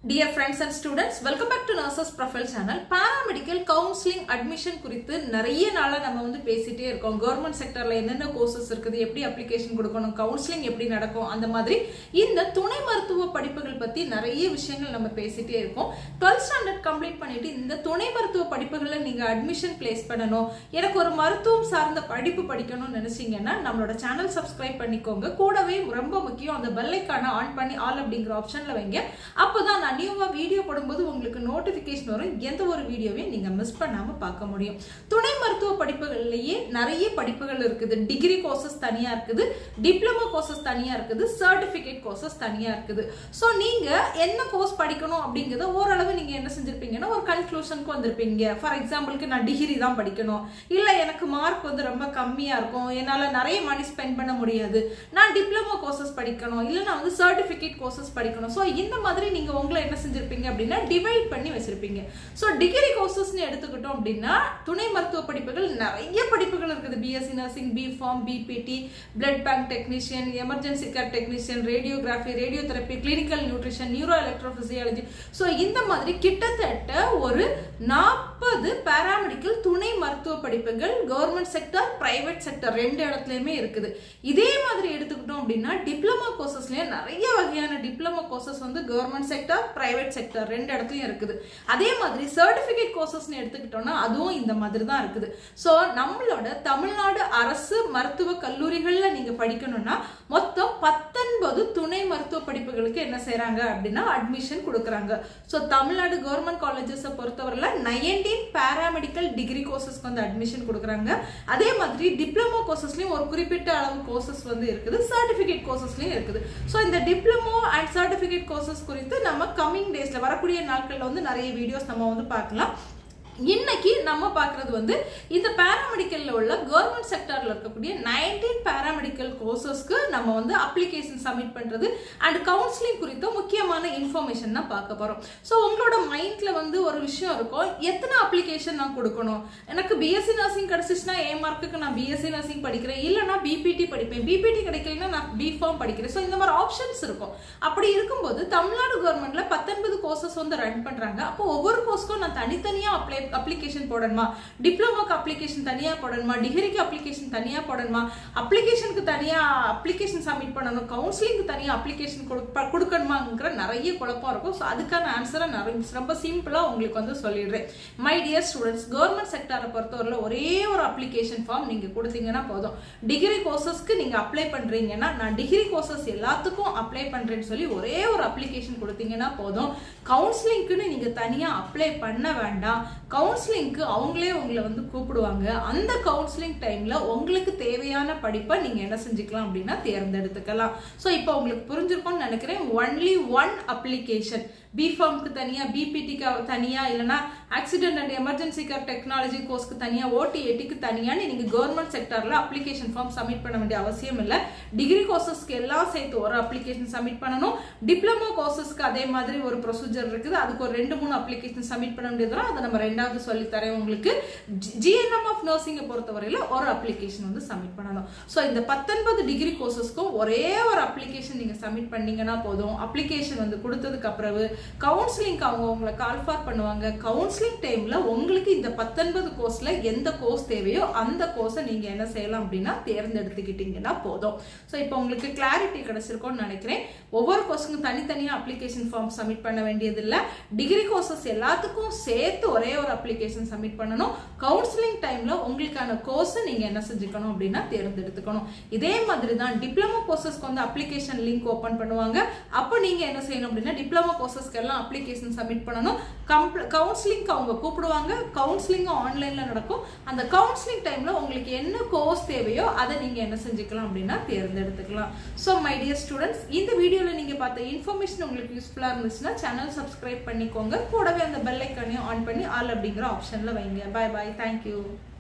dear friends and students welcome back to nurses profile channel paramedical counselling admission குறித்து நிறைய நாளாக நம்ம வந்து பேசிட்டே இருக்கோம் கவர்மெண்ட் செக்டர்ல என்னென்ன கோர்சஸ் இருக்குது எப்படி அப்ளிகேஷன் கொடுக்கணும் கவுன்சிலிங் எப்படி நடக்கும் அந்த மாதிரி இந்த துணை மருத்துவ படிப்புகள் பத்தி நிறைய விஷயங்கள் நம்ம பேசிட்டே இருக்கோம் டுவெல்த் ஸ்டாண்டர்ட் கம்ப்ளீட் பண்ணிட்டு இந்த துணை மருத்துவ படிப்புகளில் நீங்க அட்மிஷன் பிளேஸ் பண்ணணும் எனக்கு ஒரு மருத்துவம் சார்ந்த படிப்பு படிக்கணும்னு நினைச்சீங்கன்னா நம்மளோட சேனல் சப்ஸ்கிரைப் பண்ணிக்கோங்க கூடவே ரொம்ப முக்கியம் அந்த பெல்லைக்கான ஆன் பண்ணி ஆல் அப்படிங்கிற ஆப்ஷன்ல வைங்க அப்போதான் நான் நியூவா வீடியோ போடும்போது உங்களுக்கு நோட்டிபிகேஷன் வரும் எந்த ஒரு வீடியோவையும் நீங்க மிஸ் பண்ணாம பார்க்க முடியும் துணை மருத்துவ படிப்புகள்லயே நிறைய படிப்புகள் இருக்குது டிகிரி கோர்சஸ் தனியா இருக்குது டிப்ளமோ கோர்சஸ் தனியா இருக்குது சர்டிபிகேட் கோர்சஸ் தனியா இருக்குது ஸோ நீங்க என்ன கோர்ஸ் படிக்கணும் அப்படிங்கறத ஓரளவு நீங்க என்ன செஞ்சிருப்பீங்கன்னா ஒரு கன்க்ளூஷனுக்கு வந்திருப்பீங்க ஃபார் எக்ஸாம்பிளுக்கு நான் டிகிரி தான் படிக்கணும் இல்ல எனக்கு மார்க் வந்து ரொம்ப கம்மியா இருக்கும் என்னால நிறைய மணி ஸ்பெண்ட் பண்ண முடியாது நான் டிப்ளமோ கோர்சஸ் படிக்கணும் இல்ல நான் வந்து சர்டிபிகேட் கோர்சஸ் படிக்கணும் ஸோ இந்த மாதிரி நீங்க உங்களை என்ன செஞ்சிருப்பீங்க அப்படின்னா டிவைட் பண்ணி வச்சிருப்பீங்க ஸோ டிகிரி கோர்சஸ்னு எடுத்துக்கிட்டோம் அப்படின்னா துணை மருத்துவ படிப்புகள் நிறைய படிப்புகள் இருக்குது BSc nursing B pharm BPT blood bank technician emergency care technician radiography radiotherapy clinical nutrition neuro electrophysiology so இந்த மாதிரி கிட்டத்தட்ட ஒரு நாற்பது பேராமெடிக்கல் துணை மருத்துவ படிப்புகள் கவர்மெண்ட் செக்டர் பிரைவேட் செக்டர் ரெண்டு இடத்துலையுமே இருக்குது இதே மாதிரி எடுத்துக்கிட்டோம் அப்படின்னா டிப்ளமோ கோர்சஸ்லயே நிறைய வகையான டிப்ளமோ கோர்சஸ் வந்து கவர்மெண்ட் செக்டர் பிரைவேட் செக்டர் ரெண்டு இடத்துலயும் இருக்குது அதே மாதிரி சர்டிபிகேட் கோர்சஸ்னு எடுத்துக்கிட்டோம்னா அதுவும் இந்த மாதிரி தான் இருக்குது ஸோ நம்மளோட தமிழ்நாடு அரசு மருத்துவ கல்லூரிகள்ல நீங்க படிக்கணும்னா மொத்தம் பத்தொன்பது துணை மருத்துவ படிப்புகளுக்கு என்ன செய்யறாங்க அப்படின்னா அட்மிஷன் கொடுக்குறாங்க ஸோ தமிழ்நாடு கவர்மெண்ட் காலேஜஸை பொறுத்தவரையில் நைன்டீன் பேராமெடிக்கல் டிகிரி கோர்சஸ்க்கு வந்து அட்மிஷன் கொடுக்குறாங்க அதே மாதிரி டிப்ளமோ கோர்சஸ்லயும் ஒரு குறிப்பிட்ட அளவு கோர்சஸ் வந்து இருக்குது சர்டிபிகேட் கோர்சஸ்லயும் இருக்குது ஸோ இந்த டிப்ளமோ அண்ட் சர்டிபிகேட் கோர்சஸ் குறித்து நம்ம கம்மிங் டேஸ்ல வரக்கூடிய நாட்கள்ல வந்து நிறைய வீடியோஸ் நம்ம வந்து பார்க்கலாம் இன்னைக்கு நம்ம பார்க்கறது வந்து இந்த பேராமெடிக்கல்ல உள்ள கவர்மெண்ட் செக்டர்ல இருக்கக்கூடிய நைன்டீன் பேராமெடிக்கல் கோர்சஸ்க்கு நம்ம வந்து அப்ளிகேஷன் சப்மிட் பண்றது அண்ட் கவுன்சிலிங் குறித்த முக்கியமான இன்ஃபர்மேஷன் தான் பார்க்க போறோம் ஸோ உங்களோட மைண்ட்ல வந்து ஒரு விஷயம் இருக்கும் எத்தனை அப்ளிகேஷன் நான் கொடுக்கணும் எனக்கு பிஎஸ்சி நர்சிங் கிடைச்சிச்சுன்னா ஏ மார்க்குக்கு நான் பிஎஸ்சி நர்சிங் படிக்கிறேன் இல்லைனா பிபிடி படிப்பேன் பிபிடி கிடைக்கலன்னா நான் பி ஃபார்ம் படிக்கிறேன் ஸோ இந்த மாதிரி ஆப்ஷன்ஸ் இருக்கும் அப்படி இருக்கும்போது தமிழ்நாடு கவர்மெண்ட்ல பத்தொன்பது கோர்சஸ் வந்து ரன் பண்றாங்க அப்போ ஒவ்வொரு கோர்ஸ்க்கும் நான் தனித்தனியா அப்ளை அப்ளிகேஷன் போடணுமா டிப்ளமோக்கு அப்ளிகேஷன் தனியாக போடணுமா டிகிரிக்கு அப்ளிகேஷன் தனியாக போடணுமா அப்ளிகேஷனுக்கு தனியாக அப்ளிகேஷன் சப்மிட் பண்ணணும் கவுன்சிலிங்க்கு தனியாக அப்ளிகேஷன் கொடுக்கணுமாங்கிற நிறைய குழப்பம் இருக்கும் ஸோ அதுக்கான ஆன்சரை நிறைய ரொம்ப சிம்பிளாக உங்களுக்கு வந்து சொல்லிடுறேன் மை டியர் ஸ்டூடெண்ட்ஸ் கவர்மெண்ட் செக்டரை பொறுத்தவரையில் ஒரே ஒரு அப்ளிகேஷன் ஃபார்ம் நீங்கள் கொடுத்தீங்கன்னா போதும் டிகிரி கோர்சஸ்க்கு நீங்கள் அப்ளை பண்ணுறீங்கன்னா நான் டிகிரி கோர்சஸ் எல்லாத்துக்கும் அப்ளை பண்ணுறேன்னு சொல்லி ஒரே ஒரு அப்ளிகேஷன் கொடுத்தீங்கன்னா போதும் கவுன்சிலிங்க்குன்னு நீங்கள் தனியாக அப்ளை பண்ண வேண்டாம் கவுன்சிலிங்க்கு அவங்களே உங்களை வந்து கூப்பிடுவாங்க அந்த கவுன்சிலிங் டைம்ல உங்களுக்கு தேவையான படிப்பை நீங்க என்ன செஞ்சுக்கலாம் அப்படின்னா தேர்ந்தெடுத்துக்கலாம் ஸோ இப்போ உங்களுக்கு புரிஞ்சிருக்கும்னு நினைக்கிறேன் ஒன்லி ஒன் அப்ளிகேஷன் பிஃபார்ம்க்கு தனியா பிபிடிக்கு தனியா இல்லைனா accident and emergency care technology கோர்ஸ்க்கு தனியா ஓடிஏடிக்கு தனியான்னு நீங்க கவர்மெண்ட் செக்டர்ல அப்ளிகேஷன் ஃபார்ம் சப்மிட் பண்ண வேண்டிய அவசியம் இல்லை டிகிரி கோர்சஸ்க்கு எல்லாம் சேர்த்து ஒரு அப்ளிகேஷன் சப்மிட் பண்ணணும் டிப்ளமோ கோர்சஸ்க்கு அதே மாதிரி ஒரு ப்ரொசீஜர் இருக்குது அதுக்கு ஒரு ரெண்டு மூணு அப்ளிகேஷன் சப்மிட் பண்ண வேண்டியதுனா அதை நம்ம ரெண்டாவது சொல்லி தரேன் உங்களுக்கு ஜிஎன்எம் ஆஃப் நர்சிங்கை பொறுத்தவரையில ஒரு அப்ளிகேஷன் வந்து சப்மிட் பண்ணணும் ஸோ இந்த பத்தொன்பது டிகிரி கோர்சஸ்க்கும் ஒரே ஒரு அப்ளிகேஷன் நீங்க சப்மிட் பண்ணீங்கன்னா போதும் அப்ளிகேஷன் வந்து கொடுத்ததுக்கு அப்புறம் கவுன்சிலிங்க்கு அவங்க உங்களை கால் ஃபார் பண்ணுவாங்க கவுன்சிலிங் டைம்ல உங்களுக்கு இந்த பத்தொன்பது கோர்ஸ்ல எந்த கோர்ஸ் தேவையோ அந்த கோர்ஸை நீங்க என்ன செய்யலாம் அப்படின்னா தேர்ந்தெடுத்துக்கிட்டீங்கன்னா போதும் ஸோ இப்போ உங்களுக்கு கிளாரிட்டி கிடைச்சிருக்கும்னு நினைக்கிறேன் ஒவ்வொரு கோர்ஸுக்கும் தனித்தனியாக அப்ளிகேஷன் ஃபார்ம் சப்மிட் பண்ண வேண்டியதில்லை டிகிரி கோர்சஸ் எல்லாத்துக்கும் சேர்த்து ஒரே ஒரு அப்ளிகேஷன் சப்மிட் பண்ணணும் கவுன்சிலிங் டைம்ல உங்களுக்கான கோர்ஸை நீங்க என்ன செஞ்சுக்கணும் அப்படின்னா தேர்ந்தெடுத்துக்கணும் இதே மாதிரி தான் டிப்ளமோ கோர்சஸ்க்கு வந்து அப்ளிகேஷன் லிங்க் ஓப்பன் பண்ணுவாங்க அப்போ நீங்க என்ன செய்யணும் அப்படின்னா டிப்ளமோ கோர்சஸ்க்கு எல்லாம் அப்ளிகேஷன் சப்மிட் பண்ணணும் கவுன்சிலிங்க்கு அவங்க கூப்பிடுவாங்க கவுன்சிலிங்கும் ஆன்லைன்ல நடக்கும் அந்த கவுன்சிலிங் டைம்ல உங்களுக்கு என்ன கோர்ஸ் தேவையோ அதை நீங்க என்ன செஞ்சுக்கலாம் அப்படின்னா தேர்ந்தெடுத்துக்கலாம் ஸோ மை டியர் ஸ்டூடெண்ட்ஸ் இந்த வீடியோல நீங்க பார்த்த இன்ஃபர்மேஷன் உங்களுக்கு யூஸ்ஃபுல்லா இருந்துச்சுன்னா சேனல் சப்ஸ்கிரைப் பண்ணிக்கோங்க கூடவே அந்த பெல் ஐக்கானையும் ஆன் பண்ணி ஆல் அப்படிங்கிற ஆப்ஷன்ல வைங்க பாய் பாய் தேங்க்யூ